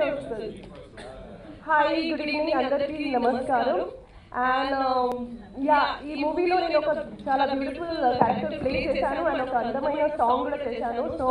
వస్తుంది hi good evening అందరికీ నమస్కారం అండ్ యా ఈ మూవీలో నేను ఒక చాలా బ్యూటిఫుల్ క్యారెక్టర్ ప్లే చేశాను అండ్ ఒక అందమైన సాంగ్ కూడా చేశాను సో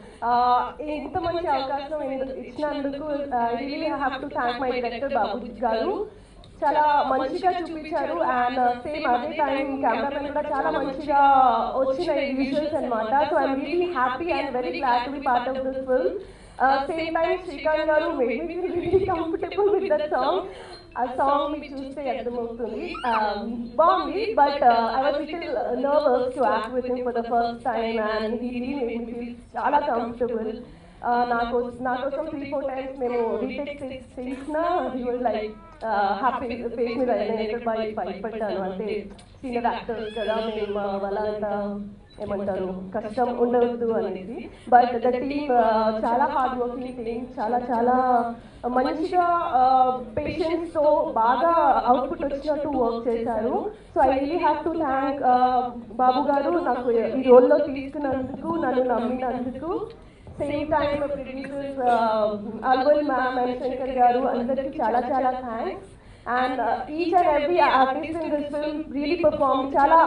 ఇంత మంచి అవకాశం ఎందుకు ఇచ్చినందుకు I really have to thank my director Babu garu చాలా మంచిగా చూపించారు అండ్ సేమ్ అదే టైం కెమెరామెన్ కూడా చాలా మంచిగా వచ్చినాయి విజువల్స్ అనమాట so I'm really happy and very glad to be part of this film same time Srikanth garu maybe really comfortable with that song ఆ సాంగ్ మీకు చూస్తే అర్థమవుతుంది Um, బాగుంది but I was little nervous to act with him for the first time and he really made me feel చాలా comfortable నాకు నా కోసం three four times మేము రీటేక్ చేసిన he was like happy face మీద నేను బై భయపడ్డాను అంటే సీనియర్ యాక్టర్స్ కదా మేము వాళ్ళంతా ఏమంటారు కష్టం ఉండవద్దు అనేది బట్ ద టీమ్ చాలా హార్డ్ వర్కింగ్ టీమ్ చాలా చాలా మంచిగా పేషెన్స్ తో బాగా అవుట్పుట్ వచ్చినట్టు వర్క్ చేశారు so I really have to thank Babu garu నాకు ఈ రోల్లో తీసుకున్నందుకు నన్ను నమ్మినందుకు same time producers Alwal ma'am and Shankar garu అందరికీ చాలా చాలా thanks and each and every artist in this film really perform చాలా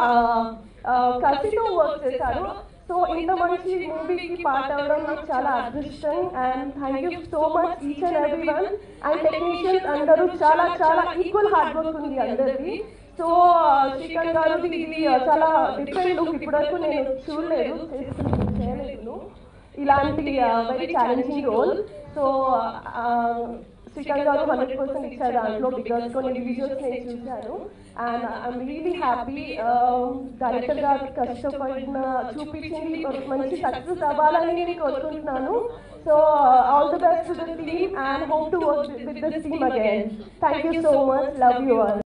కసితో వర్క్ చేశారు సో ఇంత మంచి మూవీకి పార్ట్ అవ్వడం నాకు చాలా అదృష్టం and thank you so much each and every one and technicians అందరూ చాలా చాలా ఈక్వల్ హార్డ్ వర్క్ ఉంది అందరిది సో శ్రీకాంత్ గారు ఇది చాలా డిఫరెంట్ లుక్ ఇప్పటివరకు నేను చూడలేదు చేస్తున్న- చేయలేదు ఇలాంటి very challenging role so Srikanth garu hundred percent ఇచ్చారు దాంట్లో బికాస్ కొన్ని వీడియోస్ నేను చూశాను and I'm really happy director garu కష్టపడిన చూపించింది ఒక మంచి సక్సెస్ అవ్వాలని నేను కోరుకుంటున్నాను so all the best to the team and hope to work with this team again thank you so much love you all